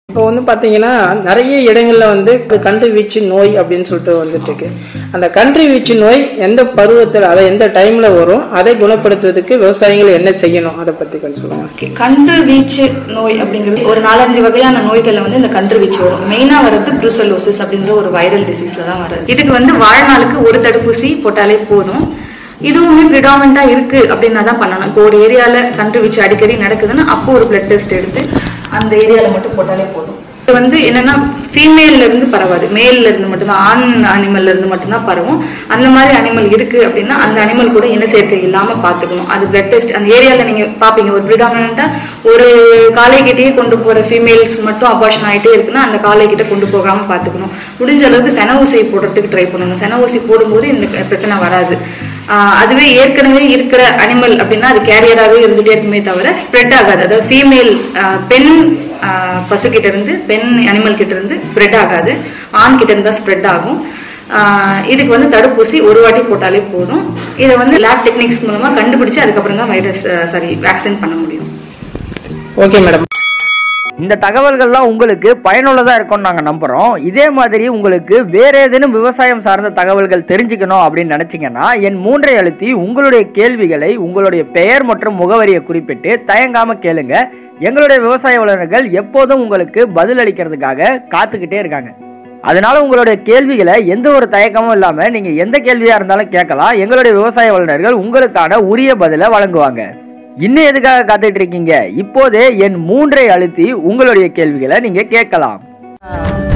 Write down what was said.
இப்போ வந்து பார்த்தீங்கன்னா நிறைய இடங்கள்ல வந்து க- கன்று வீச்சு நோய் அப்படின்னு சொல்லிட்டு வந்துட்டு இருக்கு அந்த கன்று வீச்சு நோய் எந்த பருவத்தில் அதை எந்த டைம்ல வரும் அதை குணப்படுத்துவதற்கு விவசாயிகள் என்ன செய்யணும் அதை பத்தி கொஞ்சம் சொல்லுங்க ஓகே கன்று வீச்சு நோய் அப்படிங்கிறது ஒரு நாலஞ்சு வகையான நோய்கள்ல வந்து இந்த கன்று வீச்சு வரும் மெயினா வர்றது ப்ரூசலோசிஸ் அப்படின்ற ஒரு வைரல் டிசீஸ்ல தான் வருது இதுக்கு வந்து வாழ்நாளுக்கு ஒரு தடுப்பூசி போட்டாலே போதும் இதுவுமே ப்ரிடாமினா இருக்கு அப்படின்னா தான் பண்ணணும் இப்போ ஒரு ஏரியால கன்று வீச்சு அடிக்கடி நடக்குதுன்னா அப்போ ஒரு பிளட் டெஸ்ட் எடுத்து அந்த ஏரியால மட்டும் போட்டாலே போதும் இது வந்து என்னன்னா ஃபீமேல்ல இருந்து பரவாது மேல்ல இருந்து மட்டும்தான் ஆண் அனிமல்ல இருந்து மட்டும்தான் பரவும் அந்த மாதிரி அனிமல் இருக்கு அப்படின்னா அந்த அனிமல் கூட இன சேர்க்கை இல்லாம பாத்துக்கணும் அது பிளட் டெஸ்ட் அந்த ஏரியால நீங்க பாப்பீங்க ஒரு ப்ரிடாமினா ஒரு காலைக்கிட்டே கொண்டு போற ஃபீமேல்ஸ் மட்டும் அபார்ஷன் ஆயிட்டே இருக்குன்னா அந்த காலை கிட்ட கொண்டு போகாம பாத்துக்கணும் முடிஞ்ச அளவுக்கு சென ஊசி போடுறதுக்கு ட்ரை பண்ணுங்க சென ஊசி போடும்போது இந்த பிரச்சனை வராது ஆஹ் அதுவே ஏற்கனவே இருக்கிற அனிமல் அப்படின்னா அது கேரியராகவே இருந்துட்டே இருக்குமே தவிர ஸ்ப்ரெட் ஆகாது அதாவது ஃபீமேல் பெண் ஆஹ் பசுக்கிட்ட இருந்து பெண் அனிமல் கிட்ட இருந்து ஸ்ப்ரெட் ஆகாது ஆண் கிட்ட இருந்து தான் ஸ்ப்ரெட் ஆகும் ஆஹ் இதுக்கு வந்து தடுப்பூசி ஒரு வாட்டி போட்டாலே போதும் இதை வந்து லேப் டெக்னிக்ஸ் மூலமா கண்டுபிடிச்சு அதுக்கப்புறம் தான் வைரஸ் சாரி வேக்சின் பண்ண முடியும் ஓகே மேடம் இந்த தகவல்கள்லாம் உங்களுக்கு பயனுள்ளதா இருக்கும்னு நாங்க நம்புறோம் இதே மாதிரி உங்களுக்கு வேற ஏதேனும் விவசாயம் சார்ந்த தகவல்கள் தெரிஞ்சுக்கணும் அப்படின்னு நினைச்சீங்கன்னா என் மூன்றை அழுத்தி உங்களுடைய கேள்விகளை உங்களுடைய பெயர் மற்றும் முகவரியை குறிப்பிட்டு தயங்காம கேளுங்க எங்களுடைய விவசாய வல்லுநர்கள் எப்போதும் உங்களுக்கு பதில் அளிக்கிறதுக்காக காத்துக்கிட்டே இருக்காங்க அதனால உங்களுடைய கேள்விகளை எந்த ஒரு தயக்கமும் இல்லாம நீங்க எந்த கேள்வியா இருந்தாலும் கேட்கலாம் எங்களுடைய விவசாய வல்லுநர்கள் உங்களுக்கான உரிய பதிலை வழங்குவாங்க இன்னும் எதுக்காக காத்துட்டு இருக்கீங்க இப்போதே என் மூன்றை அழுத்தி உங்களுடைய கேள்விகளை நீங்க கேட்கலாம்